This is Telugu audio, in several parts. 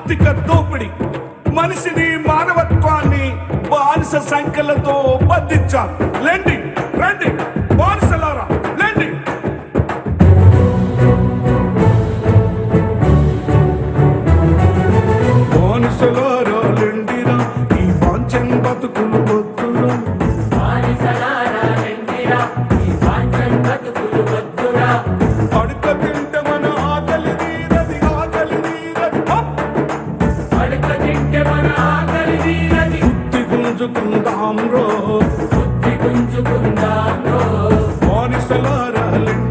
ఆర్థిక దోపిడీ మనిషిని మానవత్వాన్ని బానిస సంఖ్యలతో బంధించారు లేండి రండి బానిసలారా లేండి బానిసలారా లెండిరా ఈ వాంఛన్ బతుకులు వద్దురా అడుక తింటే మన ఆకలి తీరది ఆకలి తీరది హప్! బుద్ధి గుంజుకుందాం రో బానిసలారా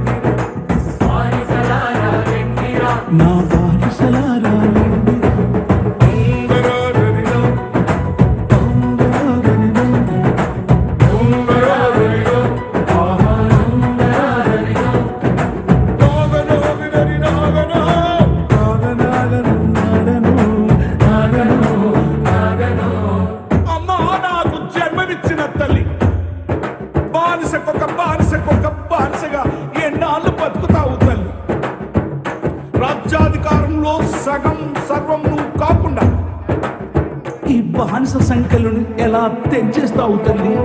లెండిరా నా బానిసలారా లెండిరా ఉంగరారరిరా, ఉంగరారరిరా, ఉంగరారరిరా, ఆహా, ఉంగరారరిరా. నాగనాగనరి నాగనా, నాగనాగను, నాగను, నాగను. అమ్మా నాకు జన్మనిచ్చిన తల్లి బానిసకొక బానిసకొక బానిసగా ఎన్నాళ్ళు బతుకుతావు తల్లి రాజ్యాధికారంలో సగం సర్వం నువ్వు కాకుండా ఈ బానిస సంఖ్యలను ఎలా తెంచేస్తావు తల్లి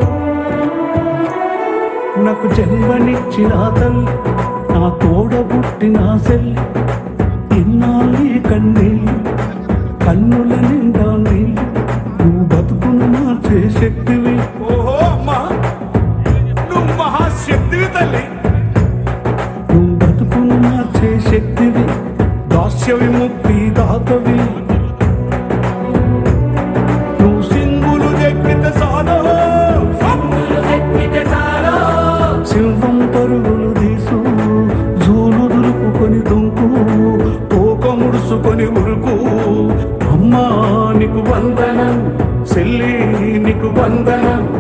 నాకు జన్మనిచ్చిన తల్లి నా తోడబుట్టిన సెల్లి ఇన్నాళ్ళు ఈ కన్నీళ్ళు కన్నుల నిండా నీళ్ళు నువ్వు బతుకును మార్చే శక్తివి ఓహో అమ్మా నువ్వు మహాశక్తివి తల్లి నువ్వు బతుకును మార్చే శక్తివి దాస్య విముక్తి దాతవి నువ్వు సింగులు చెక్కితే సాలో సింహం పరుగులు తీసు జూలు దులుపుకొని దుంకు తోక ముడుసుకొని ఉరుకు అమ్మా నీకు వందనం చెల్లి నీకు వందనం